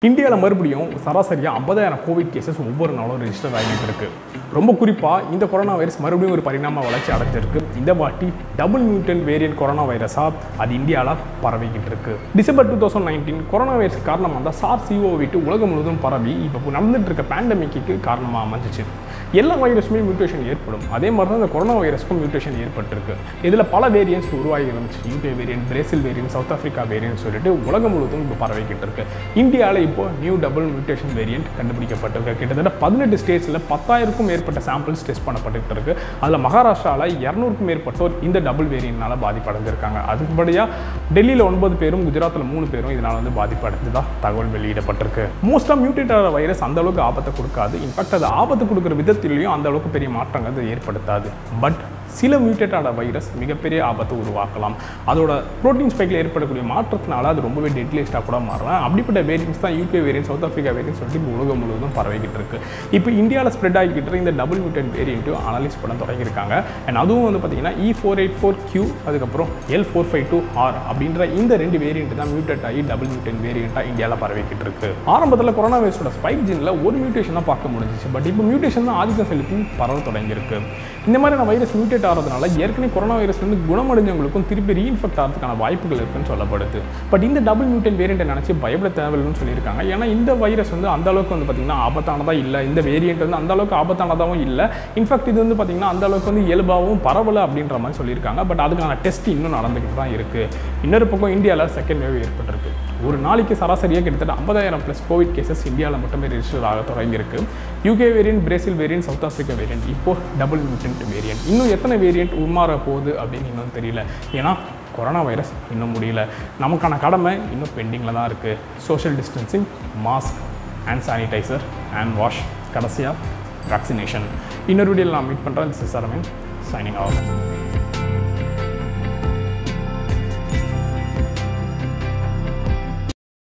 இந்தியாவில் மறுபடியும் சராசரியாக ஐம்பதாயிரம் கோவிட் கேசஸ் ஒவ்வொரு நாளும் ரெஜிஸ்டர் ஆகிட்டு இருக்கு ரொம்ப குறிப்பாக இந்த கொரோனா வைரஸ் மறுபடியும் ஒரு பரிணாம வளர்ச்சி அடைஞ்சிருக்கு இந்த வாட்டி டபுள் மியூட்டன் வேரியன்ட் கொரோனா வைரஸாக அது இந்தியாவில் பரவிக்கிட்டு இருக்கு December two thousand nineteen corona virus காரணமாக தான் சார் சிஓ விட்டு உலகம் முழுவதும் பரவி இப்போ நடந்துட்டு இருக்க பேண்டமிக்கு காரணமாக அமைஞ்சிச்சு எல்லா வைரஸுமே மியூட்டேஷன் ஏற்படும் அதே மாதிரி தான் இந்த கொரோனா வைரஸ்க்கும் மியூட்டேஷன் ஏற்பட்டிருக்கு இதில் பல வேரியன்ட்ஸ் உருவாகி இருந்துச்சு UK variant Brazil variant South Africa variant சொல்லிட்டு உலகம் முழுவதும் இப்போ பரவிக்கிட்டு இருக்கு இந்தியாவில் இப்போ நியூ டபுள் மியூட்டேஷன் வேரியன்ட் கண்டுபிடிக்கப்பட்டிருக்கு கிட்டத்தட்ட பதினெட்டு ஸ்டேட்ஸில் பத்தாயிரக்கும் மேற்பட்ட சாம்பிள்ஸ் டெஸ்ட் பண்ணப்பட்டு இருக்கு அதில் மகாராஷ்டிராவில் இரநூறுக்கும் மேற்பட்டோர் இந்த டபுள் வேரியன்ட்னால பாதிப்படைஞ்சிருக்காங்க அதுபடியாக டெல்லியில் ஒன்பது பேரும் குஜராத்தில் மூணு பேரும் இதனால் வந்து பாதிப்படைஞ்சதா தகவல் வெளியிடப்பட்டிருக்கு மோஸ்ட்டாக மியூட்டேட் ஆகிற வைரஸ் அந்த அளவுக்கு ஆபத்தை கொடுக்காது இன்ஃபேக்ட் அது ஆபத்து கொடுக்குற விதத்திலையும் அந்த அளவுக்கு பெரிய மாற்றங்கள் அது ஏற்படுத்தாது பட் சில மியூட்டேட் ஆன வைரஸ் மிகப்பெரிய ஆபத்தை உருவாக்கலாம் அதோட ப்ரோட்டீன் ஸ்பைக்கில் ஏற்படக்கூடிய மாற்றத்தினால அது ரொம்பவே டெட்லியஸ்ட்டாக கூட மாறலாம் அப்படிப்பட்ட வேரியன்ஸ் தான் UK variant South Africa variant சொல்லிட்டு இப்போ உலகம் முழுவதும் பரவிக்கிட்டு இருக்கு இப்போ இந்தியாவில் ஸ்ப்ரெட் ஆகிக்கிட்டு இருக்க இந்த டபுள் மியூட்டன் வேரியண்ட்டும் அனலைஸ் பண்ண தொடங்கியிருக்காங்க அண்ட் அதுவும் வந்து பார்த்தீங்கன்னா E four eight four Q அதுக்கப்புறம் L four five two R அப்படின்ற இந்த ரெண்டு வேரியண்ட் தான் மியூட்டட் ஆகி டபுள் மியூட்டன் வேரியண்ட்டாக இந்தியாவில் பரவிக்கிட்டு இருக்கு ஆரம்பத்தில் கொரோனா வைரஸோட ஸ்பைக் ஜீனில் ஒரு மியூட்டேஷன் தான் பார்க்க முடிஞ்சிச்சு பட் இப்போ மியூட்டேஷன் தான் ஆதிக்கம் செலுத்தி பரவ தொடங்கியிருக்கு இந்த மாதிரியான வைரஸ் மியூட்டேட் ஆகிறதுனால ஏற்கனவே கொரோனா வைரஸ்லேருந்து குணமடைஞ்சவங்களுக்கும் திருப்பி ரீஇன்ஃபெக்ட் ஆகிறதுக்கான வாய்ப்புகள் இருக்குன்னு சொல்லப்படுது பட் இந்த டபுள் மியூட்டன் வேரியண்ட்டை நினச்சி பயப்பட தேவையில்லைன்னு சொல்லியிருக்காங்க ஏன்னா இந்த வைரஸ் வந்து அந்த அளவுக்கு வந்து பார்த்திங்கன்னா ஆபத்தானதாக இல்லை இந்த வேரியண்ட் வந்து அந்த அளவுக்கு ஆபத்தானதாகவும் இல்லை இன்ஃபேக்ட் இது வந்து பார்த்திங்கன்னா அந்த அளவுக்கு வந்து இயல்பாகவும் பரவலை அப்படின்ற மாதிரி சொல்லியிருக்காங்க பட் அதுக்கான டெஸ்ட் இன்னும் நடந்துக்கிட்டு தான் இருக்குது இன்னொரு பக்கம் இந்தியாவில் செகண்ட் வேவ் ஏற்பட்டிருக்கு ஒரு நாளைக்கு சராசரியாக கிட்டத்தட்ட ஐம்பதாயிரம் ப்ளஸ் கோவிட் கேசஸ் இந்தியாவில் மட்டுமே ரெஜிஸ்டர் ஆக தொடங்கியிருக்கு UK variant Brazil variant South Africa variant இப்போ டபுள் மியூட்டன்ட் வேரியன்ட் இன்னும் எத்தனை வேரியன்ட் உருமாற போகுது அப்படின்னு இன்னும் தெரியல ஏன்னா கொரோனா வைரஸ் இன்னும் முடியல நமக்கான கடமை இன்னும் பெண்டிங்கில் தான் இருக்குது social distancing mask hand sanitiser hand wash கடைசியாக வேக்சினேஷன் இன்னொரு வீடியோவில் நான் மீட் பண்ணுறேன் திஸ் இஸ் அரவிந்த் சைனிங் ஆகும்